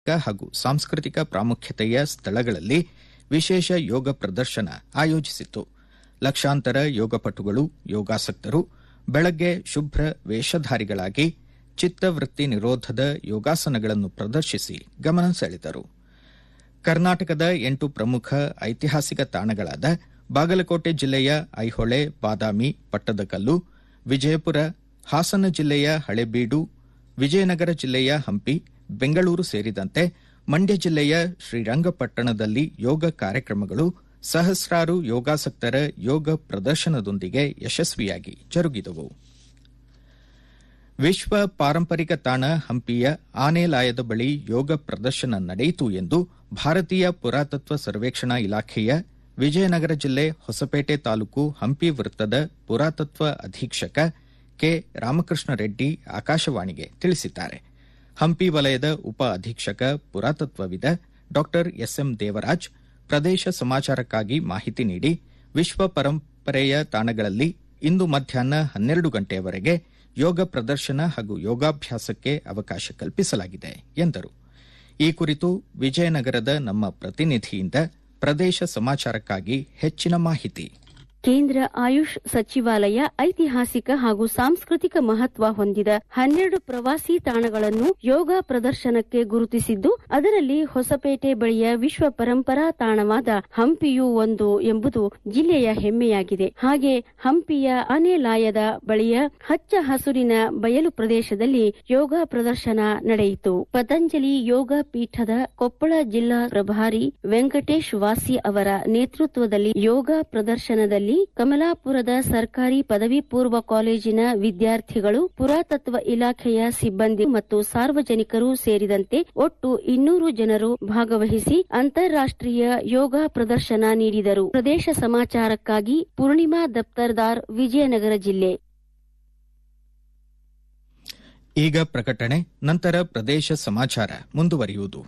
ಹಾಗೂ ಸಾಂಸ್ಕೃತಿಕ ಪ್ರಾಮುಖ್ಯತೆಯ ಸ್ಥಳಗಳಲ್ಲಿ ವಿಶೇಷ ಯೋಗ ಪ್ರದರ್ಶನ ಆಯೋಜಿಸಿತ್ತು ಲಕ್ಷಾಂತರ ಯೋಗಪಟುಗಳು ಯೋಗಾಸಕ್ತರು ಬೆಳಗ್ಗೆ ಶುಭ್ರ ವೇಷಧಾರಿಗಳಾಗಿ ಚಿತ್ತವೃತ್ತಿ ನಿರೋಧದ ಯೋಗಾಸನಗಳನ್ನು ಪ್ರದರ್ಶಿಸಿ ಗಮನ ಸೆಳೆದರು ಕರ್ನಾಟಕದ ಎಂಟು ಪ್ರಮುಖ ಐತಿಹಾಸಿಕ ತಾಣಗಳಾದ ಬಾಗಲಕೋಟೆ ಜಿಲ್ಲೆಯ ಐಹೊಳೆ ಬಾದಾಮಿ ಪಟ್ಟದಕಲ್ಲು ವಿಜಯಪುರ ಹಾಸನ ಜಿಲ್ಲೆಯ ಹಳೇಬೀಡು ವಿಜಯನಗರ ಜಿಲ್ಲೆಯ ಹಂಪಿ ಬೆಂಗಳೂರು ಸೇರಿದಂತೆ ಮಂಡ್ಯ ಜಿಲ್ಲೆಯ ಶ್ರೀರಂಗಪಟ್ಟಣದಲ್ಲಿ ಯೋಗ ಕಾರ್ಯಕ್ರಮಗಳು ಸಹಸ್ರಾರು ಯೋಗಾಸಕ್ತರ ಯೋಗ ಪ್ರದರ್ಶನದೊಂದಿಗೆ ಯಶಸ್ವಿಯಾಗಿ ಜರುಗಿದವು ವಿಶ್ವ ಪಾರಂಪರಿಕ ತಾಣ ಹಂಪಿಯ ಆನೆಲಾಯದ ಬಳಿ ಯೋಗ ಪ್ರದರ್ಶನ ನಡೆಯಿತು ಎಂದು ಭಾರತೀಯ ಪುರಾತತ್ವ ಸರ್ವೇಕ್ಷಣಾ ಇಲಾಖೆಯ ವಿಜಯನಗರ ಜಿಲ್ಲೆ ಹೊಸಪೇಟೆ ತಾಲೂಕು ಹಂಪಿ ವೃತ್ತದ ಪುರಾತತ್ವ ಅಧೀಕ್ಷಕ ಕೆ ರಾಮಕೃಷ್ಣ ರೆಡ್ಡಿ ಆಕಾಶವಾಣಿಗೆ ತಿಳಿಸಿದ್ದಾರೆ ಹಂಪಿ ವಲಯದ ಉಪ ಅಧೀಕ್ಷಕ ಪುರಾತತ್ವವಿದ ಡಾ ಎಸ್ಎಂ ದೇವರಾಜ್ ಪ್ರದೇಶ ಸಮಾಚಾರಕ್ಕಾಗಿ ಮಾಹಿತಿ ನೀಡಿ ವಿಶ್ವ ಪರಂಪರೆಯ ತಾಣಗಳಲ್ಲಿ ಇಂದು ಮಧ್ಯಾಹ್ನ ಹನ್ನೆರಡು ಗಂಟೆಯವರೆಗೆ ಯೋಗ ಪ್ರದರ್ಶನ ಹಾಗೂ ಯೋಗಾಭ್ಯಾಸಕ್ಕೆ ಅವಕಾಶ ಕಲ್ಪಿಸಲಾಗಿದೆ ಎಂದರು ಈ ಕುರಿತು ವಿಜಯನಗರದ ನಮ್ಮ ಪ್ರತಿನಿಧಿಯಿಂದ ಪ್ರದೇಶ ಸಮಾಚಾರಕ್ಕಾಗಿ ಹೆಚ್ಚಿನ ಮಾಹಿತಿ ಕೇಂದ್ರ ಆಯುಷ್ ಸಚಿವಾಲಯ ಐತಿಹಾಸಿಕ ಹಾಗೂ ಸಾಂಸ್ಕೃತಿಕ ಮಹತ್ವ ಹೊಂದಿದ ಹನ್ನೆರಡು ಪ್ರವಾಸಿ ತಾಣಗಳನ್ನು ಯೋಗ ಪ್ರದರ್ಶನಕ್ಕೆ ಗುರುತಿಸಿದ್ದು ಅದರಲ್ಲಿ ಹೊಸಪೇಟೆ ಬಳಿಯ ವಿಶ್ವ ಪರಂಪರಾ ತಾಣವಾದ ಹಂಪಿಯೂ ಒಂದು ಎಂಬುದು ಜಿಲ್ಲೆಯ ಹೆಮ್ಮೆಯಾಗಿದೆ ಹಾಗೆ ಹಂಪಿಯ ಆನೆಲಾಯದ ಬಳಿಯ ಹಚ್ಚ ಹಸುರಿನ ಬಯಲು ಪ್ರದೇಶದಲ್ಲಿ ಯೋಗ ಪ್ರದರ್ಶನ ನಡೆಯಿತು ಪತಂಜಲಿ ಯೋಗ ಪೀಠದ ಕೊಪ್ಪಳ ಜಿಲ್ಲಾ ಪ್ರಭಾರಿ ವೆಂಕಟೇಶ್ ವಾಸಿ ಅವರ ನೇತೃತ್ವದಲ್ಲಿ ಯೋಗ ಪ್ರದರ್ಶನದಲ್ಲಿ ಕಮಲಾಪುರದ ಸರ್ಕಾರಿ ಪದವಿ ಪೂರ್ವ ಕಾಲೇಜಿನ ವಿದ್ಯಾರ್ಥಿಗಳು ಪುರಾತತ್ವ ಇಲಾಖೆಯ ಸಿಬ್ಬಂದಿ ಮತ್ತು ಸಾರ್ವಜನಿಕರು ಸೇರಿದಂತೆ ಒಟ್ಟು ಇನ್ನೂರು ಜನರು ಭಾಗವಹಿಸಿ ಅಂತಾರಾಷ್ಟೀಯ ಯೋಗ ಪ್ರದರ್ಶನ ನೀಡಿದರು ಪ್ರದೇಶ ಸಮಾಚಾರಕ್ಕಾಗಿ ಪೂರ್ಣಿಮಾ ದಫ್ತರ್ದಾರ್ ವಿಜಯನಗರ ಜಿಲ್ಲೆ ಈಗ ಪ್ರಕಟಣೆ ನಂತರ ಪ್ರದೇಶ ಸಮಾಚಾರ ಮುಂದುವರಿಯುವುದು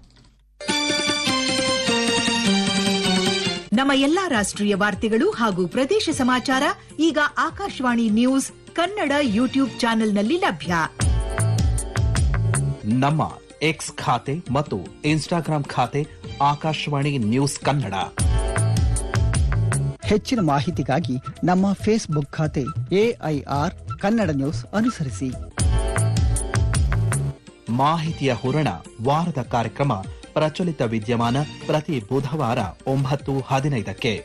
ನಮ್ಮ ಎಲ್ಲಾ ರಾಷ್ಟ್ರೀಯ ವಾರ್ತೆಗಳು ಹಾಗೂ ಪ್ರದೇಶ ಸಮಾಚಾರ ಈಗ ಆಕಾಶವಾಣಿ ನ್ಯೂಸ್ ಕನ್ನಡ ಯೂಟ್ಯೂಬ್ ಚಾನೆಲ್ನಲ್ಲಿ ಲಭ್ಯ ನಮ್ಮ ಎಕ್ಸ್ ಖಾತೆ ಮತ್ತು ಇನ್ಸ್ಟಾಗ್ರಾಂ ಖಾತೆ ಆಕಾಶವಾಣಿ ನ್ಯೂಸ್ ಕನ್ನಡ ಹೆಚ್ಚಿನ ಮಾಹಿತಿಗಾಗಿ ನಮ್ಮ ಫೇಸ್ಬುಕ್ ಖಾತೆ ಎಐಆರ್ ಕನ್ನಡ ನ್ಯೂಸ್ ಅನುಸರಿಸಿ ಮಾಹಿತಿಯ ಹೂರಣ ವಾರದ ಕಾರ್ಯಕ್ರಮ ಪ್ರಚಲಿತ ವಿದ್ಯಮಾನ ಪ್ರತಿ ಬುಧವಾರ ಒಂಬತ್ತು ಹದಿನೈದಕ್ಕೆ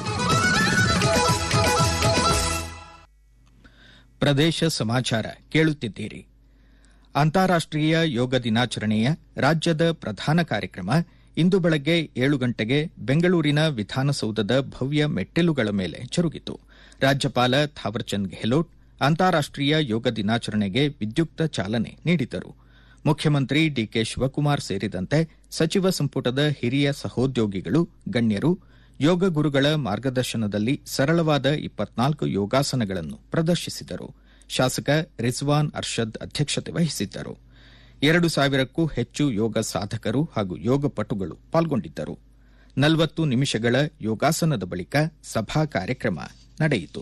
ಪ್ರದೇಶ ಸಮಾಚಾರ ಕೇಳುತ್ತಿದ್ದೀರಿ ಅಂತಾರಾಷ್ಟೀಯ ಯೋಗ ದಿನಾಚರಣೆಯ ರಾಜ್ಯದ ಪ್ರಧಾನ ಕಾರ್ಯಕ್ರಮ ಇಂದು ಬೆಳಗ್ಗೆ ಏಳು ಗಂಟೆಗೆ ಬೆಂಗಳೂರಿನ ವಿಧಾನಸೌಧದ ಭವ್ಯ ಮೆಟ್ಟಿಲುಗಳ ಮೇಲೆ ಜರುಗಿತು ರಾಜ್ಯಪಾಲ ಥಾವರ್ಚಂದ್ ಗೆಹ್ಲೋಟ್ ಅಂತಾರಾಷ್ಟೀಯ ಯೋಗ ದಿನಾಚರಣೆಗೆ ವಿದ್ಯುಕ್ತ ಚಾಲನೆ ನೀಡಿದರು ಮುಖ್ಯಮಂತ್ರಿ ಡಿಕೆ ಶಿವಕುಮಾರ್ ಸೇರಿದಂತೆ ಸಚಿವ ಸಂಪುಟದ ಹಿರಿಯ ಸಹೋದ್ಯೋಗಿಗಳು ಗಣ್ಯರು ಯೋಗ ಗುರುಗಳ ಮಾರ್ಗದರ್ಶನದಲ್ಲಿ ಸರಳವಾದ ಇಪ್ಪತ್ನಾಲ್ಕು ಯೋಗಾಸನಗಳನ್ನು ಪ್ರದರ್ಶಿಸಿದರು ಶಾಸಕ ರಿಜ್ವಾನ್ ಅರ್ಷದ್ ಅಧ್ಯಕ್ಷತೆ ವಹಿಸಿದ್ದರು ಎರಡು ಸಾವಿರಕ್ಕೂ ಹೆಚ್ಚು ಯೋಗ ಸಾಧಕರು ಹಾಗೂ ಯೋಗ ಪಟುಗಳು ಪಾಲ್ಗೊಂಡಿದ್ದರು ನಲವತ್ತು ನಿಮಿಷಗಳ ಯೋಗಾಸನದ ಬಳಿಕ ಸಭಾ ಕಾರ್ಯಕ್ರಮ ನಡೆಯಿತು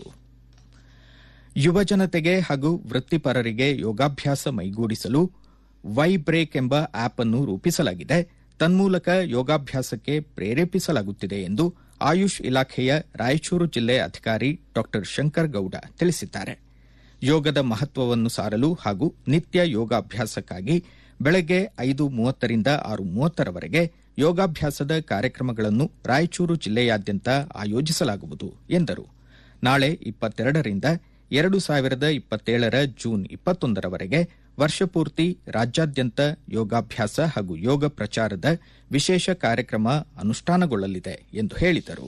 ಯುವಜನತೆಗೆ ಹಾಗೂ ವೃತ್ತಿಪರರಿಗೆ ಯೋಗಾಭ್ಯಾಸ ಮೈಗೂಡಿಸಲು ವೈ ಬ್ರೇಕ್ ಎಂಬ ಆಪ್ ಅನ್ನು ರೂಪಿಸಲಾಗಿದೆ ತನ್ಮೂಲಕ ಯೋಗಾಭ್ಯಾಸಕ್ಕೆ ಪ್ರೇರೇಪಿಸಲಾಗುತ್ತಿದೆ ಎಂದು ಆಯುಷ್ ಇಲಾಖೆಯ ರಾಯಚೂರು ಜಿಲ್ಲೆ ಅಧಿಕಾರಿ ಡಾ ಶಂಕರ್ ಗೌಡ ತಿಳಿಸಿದ್ದಾರೆ ಯೋಗದ ಮಹತ್ವವನ್ನು ಸಾರಲು ಹಾಗೂ ನಿತ್ಯ ಯೋಗಾಭ್ಯಾಸಕ್ಕಾಗಿ ಬೆಳಗ್ಗೆ ಐದು ಮೂವತ್ತರಿಂದ ಆರು ಮೂವತ್ತರವರೆಗೆ ಯೋಗಾಭ್ಯಾಸದ ಕಾರ್ಯಕ್ರಮಗಳನ್ನು ರಾಯಚೂರು ಜಿಲ್ಲೆಯಾದ್ಯಂತ ಆಯೋಜಿಸಲಾಗುವುದು ಎಂದರು ನಾಳೆ ಇಪ್ಪತ್ತೆರಡರಿಂದ ಎರಡು ಸಾವಿರದ ಇಪ್ಪತ್ತೇಳರ ಜೂನ್ ಇಪ್ಪತ್ತೊಂದರವರೆಗೆ ವರ್ಷಪೂರ್ತಿ ರಾಜ್ಯಾದ್ಯಂತ ಯೋಗಾಭ್ಯಾಸ ಹಾಗೂ ಯೋಗ ಪ್ರಚಾರದ ವಿಶೇಷ ಕಾರ್ಯಕ್ರಮ ಅನುಷ್ಠಾನಗೊಳ್ಳಲಿದೆ ಎಂದು ಹೇಳಿದರು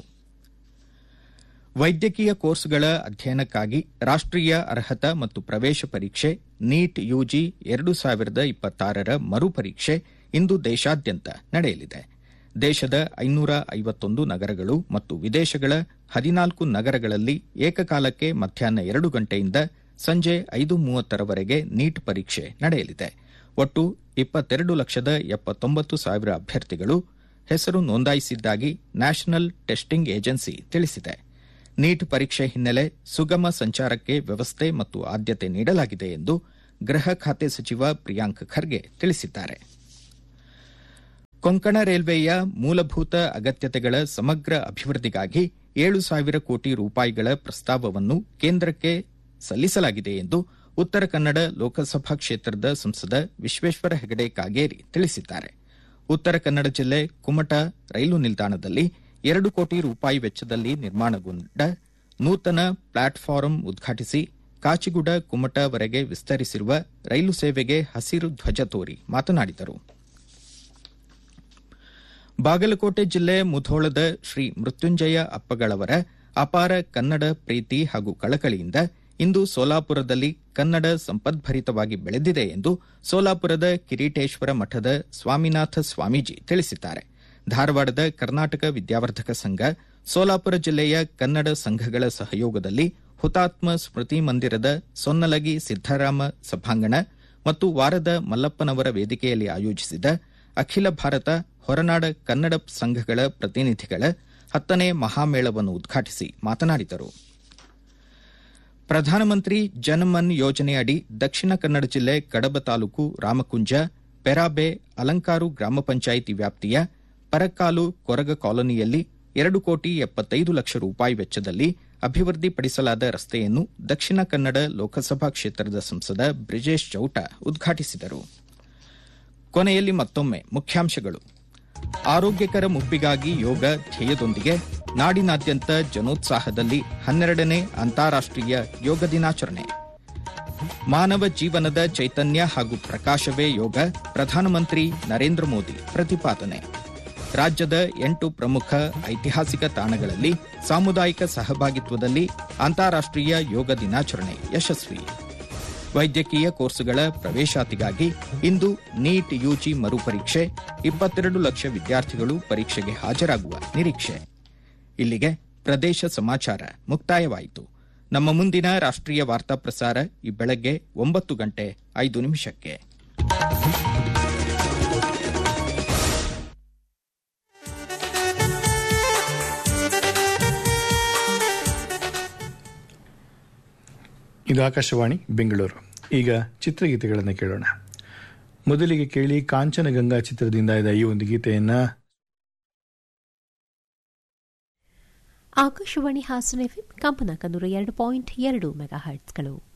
ವೈದ್ಯಕೀಯ ಕೋರ್ಸ್ಗಳ ಅಧ್ಯಯನಕ್ಕಾಗಿ ರಾಷ್ಟೀಯ ಅರ್ಹತಾ ಮತ್ತು ಪ್ರವೇಶ ಪರೀಕ್ಷೆ ನೀಟ್ ಯುಜಿ ಎರಡು ಸಾವಿರದ ಇಪ್ಪತ್ತಾರರ ಮರುಪರೀಕ್ಷೆ ಇಂದು ದೇಶಾದ್ಯಂತ ನಡೆಯಲಿದೆ ದೇಶದ ಐನೂರ ಐವತ್ತೊಂದು ನಗರಗಳು ಮತ್ತು ವಿದೇಶಗಳ ಹದಿನಾಲ್ಕು ನಗರಗಳಲ್ಲಿ ಏಕಕಾಲಕ್ಕೆ ಮಧ್ಯಾಹ್ನ ಎರಡು ಗಂಟೆಯಿಂದ ಸಂಜೆ ಐದು ಮೂವತ್ತರವರೆಗೆ ನೀಟ್ ಪರೀಕ್ಷೆ ನಡೆಯಲಿದೆ ಒಟ್ಟು ಇಪ್ಪತ್ತೆರಡು ಲಕ್ಷದ ಎಪ್ಪತ್ತೊಂಬತ್ತು ಸಾವಿರ ಅಭ್ಯರ್ಥಿಗಳು ಹೆಸರು ನೋಂದಾಯಿಸಿದ್ದಾಗಿ ನ್ಯಾಷನಲ್ ಟೆಸ್ಟಿಂಗ್ ಏಜೆನ್ಸಿ ತಿಳಿಸಿದೆ ನೀಟ್ ಪರೀಕ್ಷೆ ಹಿನ್ನೆಲೆ ಸುಗಮ ಸಂಚಾರಕ್ಕೆ ವ್ಯವಸ್ಥೆ ಮತ್ತು ಆದ್ಯತೆ ನೀಡಲಾಗಿದೆ ಎಂದು ಗೃಹ ಖಾತೆ ಸಚಿವ ಪ್ರಿಯಾಂಕ್ ಖರ್ಗೆ ತಿಳಿಸಿದ್ದಾರೆ ಕೊಂಕಣ ರೈಲ್ವೆಯ ಮೂಲಭೂತ ಅಗತ್ಯತೆಗಳ ಸಮಗ್ರ ಅಭಿವೃದ್ಧಿಗಾಗಿ ಏಳು ಸಾವಿರ ಕೋಟಿ ರೂಪಾಯಿಗಳ ಪ್ರಸ್ತಾವವನ್ನು ಕೇಂದ್ರಕ್ಕೆ ಸಲ್ಲಿಸಲಾಗಿದೆ ಎಂದು ಉತ್ತರ ಕನ್ನಡ ಲೋಕಸಭಾ ಕ್ಷೇತ್ರದ ಸಂಸದ ವಿಶ್ವೇಶ್ವರ ಹೆಗಡೆ ಕಾಗೇರಿ ತಿಳಿಸಿದ್ದಾರೆ ಉತ್ತರ ಕನ್ನಡ ಜಿಲ್ಲೆ ಕುಮಟಾ ರೈಲು ನಿಲ್ದಾಣದಲ್ಲಿ ಎರಡು ಕೋಟಿ ರೂಪಾಯಿ ವೆಚ್ಚದಲ್ಲಿ ನಿರ್ಮಾಣಗೊಂಡ ನೂತನ ಪ್ಲಾಟ್ಫಾರಂ ಉದ್ಘಾಟಿಸಿ ಕಾಚಿಗುಡ ಕುಮಟಾವರೆಗೆ ವಿಸ್ತರಿಸಿರುವ ರೈಲು ಸೇವೆಗೆ ಹಸಿರು ಧ್ವಜ ತೋರಿ ಮಾತನಾಡಿದರು ಬಾಗಲಕೋಟೆ ಜಿಲ್ಲೆ ಮುಧೋಳದ ಶ್ರೀ ಮೃತ್ಯುಂಜಯ ಅಪ್ಪಗಳವರ ಅಪಾರ ಕನ್ನಡ ಪ್ರೀತಿ ಹಾಗೂ ಕಳಕಳಿಯಿಂದ ಇಂದು ಸೋಲಾಪುರದಲ್ಲಿ ಕನ್ನಡ ಸಂಪದ್ಭರಿತವಾಗಿ ಬೆಳೆದಿದೆ ಎಂದು ಸೋಲಾಪುರದ ಕಿರೀಟೇಶ್ವರ ಮಠದ ಸ್ವಾಮಿನಾಥ ಸ್ವಾಮೀಜಿ ತಿಳಿಸಿದ್ದಾರೆ ಧಾರವಾಡದ ಕರ್ನಾಟಕ ವಿದ್ಯಾವರ್ಧಕ ಸಂಘ ಸೋಲಾಪುರ ಜಿಲ್ಲೆಯ ಕನ್ನಡ ಸಂಘಗಳ ಸಹಯೋಗದಲ್ಲಿ ಹುತಾತ್ಮ ಸ್ಮೃತಿ ಮಂದಿರದ ಸೊನ್ನಲಗಿ ಸಿದ್ದರಾಮ ಸಭಾಂಗಣ ಮತ್ತು ವಾರದ ಮಲ್ಲಪ್ಪನವರ ವೇದಿಕೆಯಲ್ಲಿ ಆಯೋಜಿಸಿದ ಅಖಿಲ ಭಾರತ ಹೊರನಾಡ ಕನ್ನಡ ಸಂಘಗಳ ಪ್ರತಿನಿಧಿಗಳ ಹತ್ತನೇ ಮಹಾಮೇಳವನ್ನು ಉದ್ಘಾಟಿಸಿ ಮಾತನಾಡಿದರು ಪ್ರಧಾನಮಂತ್ರಿ ಜನಮನ್ ಯೋಜನೆಯಡಿ ದಕ್ಷಿಣ ಕನ್ನಡ ಜಿಲ್ಲೆ ಕಡಬ ತಾಲೂಕು ರಾಮಕುಂಜ ಪೆರಾಬೆ ಅಲಂಕಾರು ಗ್ರಾಮ ಪಂಚಾಯಿತಿ ವ್ಯಾಪ್ತಿಯ ಪರಕಾಲು ಕೊರಗ ಕಾಲೋನಿಯಲ್ಲಿ ಎರಡು ಕೋಟಿ ಎಪ್ಪತ್ತೈದು ಲಕ್ಷ ರೂಪಾಯಿ ವೆಚ್ಚದಲ್ಲಿ ಅಭಿವೃದ್ಧಿಪಡಿಸಲಾದ ರಸ್ತೆಯನ್ನು ದಕ್ಷಿಣ ಕನ್ನಡ ಲೋಕಸಭಾ ಕ್ಷೇತ್ರದ ಸಂಸದ ಬ್ರಿಜೇಶ್ ಚೌಟ ಉದ್ಘಾಟಿಸಿದರು ಕೊನೆಯಲ್ಲಿ ಮತ್ತೊಮ್ಮೆ ಮುಖ್ಯಾಂಶಗಳು ಆರೋಗ್ಯಕರ ಮುಪ್ಪಿಗಾಗಿ ಯೋಗ ಧ್ಯೇಯದೊಂದಿಗೆ ನಾಡಿನಾದ್ಯಂತ ಜನೋತ್ಸಾಹದಲ್ಲಿ ಹನ್ನೆರಡನೇ ಅಂತಾರಾಷ್ಟೀಯ ಯೋಗ ದಿನಾಚರಣೆ ಮಾನವ ಜೀವನದ ಚೈತನ್ಯ ಹಾಗೂ ಪ್ರಕಾಶವೇ ಯೋಗ ಪ್ರಧಾನಮಂತ್ರಿ ನರೇಂದ್ರ ಮೋದಿ ಪ್ರತಿಪಾದನೆ ರಾಜ್ಯದ ಎಂಟು ಪ್ರಮುಖ ಐತಿಹಾಸಿಕ ತಾಣಗಳಲ್ಲಿ ಸಾಮುದಾಯಿಕ ಸಹಭಾಗಿತ್ವದಲ್ಲಿ ಅಂತಾರಾಷ್ಟೀಯ ಯೋಗ ದಿನಾಚರಣೆ ಯಶಸ್ವಿ ವೈದ್ಯಕೀಯ ಕೋರ್ಸುಗಳ ಪ್ರವೇಶಾತಿಗಾಗಿ ಇಂದು ನೀಟ್ ಯುಜಿ ಮರುಪರೀಕ್ಷೆ ಇಪ್ಪತ್ತೆರಡು ಲಕ್ಷ ವಿದ್ಯಾರ್ಥಿಗಳು ಪರೀಕ್ಷೆಗೆ ಹಾಜರಾಗುವ ನಿರೀಕ್ಷೆ ಇಲ್ಲಿಗೆ ಪ್ರದೇಶ ಸಮಾಚಾರ ಮುಕ್ತಾಯವಾಯಿತು ನಮ್ಮ ಮುಂದಿನ ರಾಷ್ಟ್ರೀಯ ವಾರ್ತಾ ಪ್ರಸಾರ ಈ ಬೆಳಗ್ಗೆ ಒಂಬತ್ತು ಗಂಟೆ ಐದು ನಿಮಿಷಕ್ಕೆ ಇದು ಆಕಾಶವಾಣಿ ಬೆಂಗಳೂರು ಈಗ ಚಿತ್ರಗೀತೆಗಳನ್ನು ಕೇಳೋಣ ಮೊದಲಿಗೆ ಕೇಳಿ ಕಾಂಚನಗಂಗಾ ಚಿತ್ರದಿಂದ ಇದ್ದ ಈ ಒಂದು ಗೀತೆಯನ್ನ ಆಕಾಶವಾಣಿ ಹಾಸನ ಎಫ್ಎಂ ಕಂಪನಾಕ ನೂರ ಎರಡು ಪಾಯಿಂಟ್ ಎರಡು ಮೆಗಾ ಹರ್ಟ್ಸ್ಗಳು